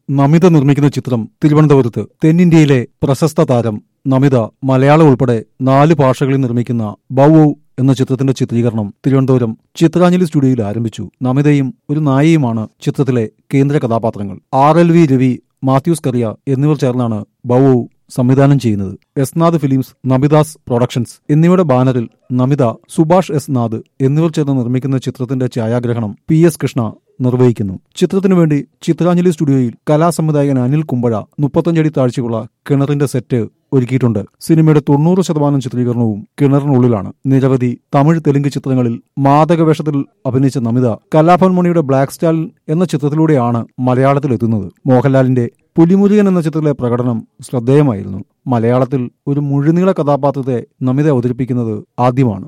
നമിത നിർമ്മിക്കുന്ന ചിത്രം തിരുവനന്തപുരത്ത് തെന്നിന്ത്യയിലെ പ്രശസ്ത താരം നമിത മലയാളം ഉൾപ്പെടെ നാല് ഭാഷകളിൽ നിർമ്മിക്കുന്ന ബൗ എന്ന ചിത്രത്തിന്റെ ചിത്രീകരണം തിരുവനന്തപുരം ചിത്രാഞ്ജലി സ്റ്റുഡിയോയിൽ ആരംഭിച്ചു നമിതയും ഒരു നായിയുമാണ് ചിത്രത്തിലെ കേന്ദ്ര കഥാപാത്രങ്ങൾ R L V Ravi Mathews Kariya എന്നിവർ ചേർന്നാണ് ബൗ സംവിധാനം ചെയ്യുന്നത് എസ്നാഥ് ഫിലിംസ് നമിദാസ് പ്രൊഡക്ഷൻസ് എന്നിവയുടെ ബാനറിൽ നമിത സുഭാഷ് എസ് നാഥ് എന്നിവർ ചേർന്ന് നിർമ്മിക്കുന്ന ചിത്രത്തിന്റെ ഛായാഗ്രഹണം പി എസ് കൃഷ്ണ നിർവഹിക്കുന്നു ചിത്രത്തിനു വേണ്ടി ചിത്രാഞ്ജലി സ്റ്റുഡിയോയിൽ കലാസംവിധായകൻ അനിൽ കുമ്പഴ മുപ്പത്തഞ്ചടി താഴ്ചയുള്ള കിണറിന്റെ സെറ്റ് ഒരുക്കിയിട്ടുണ്ട് സിനിമയുടെ തൊണ്ണൂറ് ശതമാനം ചിത്രീകരണവും കിണറിനുള്ളിലാണ് നിരവധി തമിഴ് തെലുങ്ക് ചിത്രങ്ങളിൽ മാദക വേഷത്തിൽ അഭിനയിച്ച നമിത കലാഭവൻ മണിയുടെ ബ്ലാക്ക് സ്റ്റാൽ എന്ന ചിത്രത്തിലൂടെയാണ് മലയാളത്തിലെത്തുന്നത് മോഹൻലാലിന്റെ പുലിമുരുകൻ എന്ന ചിത്രത്തിലെ പ്രകടനം ശ്രദ്ധേയമായിരുന്നു മലയാളത്തിൽ ഒരു മുഴുനീള കഥാപാത്രത്തെ നമിത അവതരിപ്പിക്കുന്നത് ആദ്യമാണ്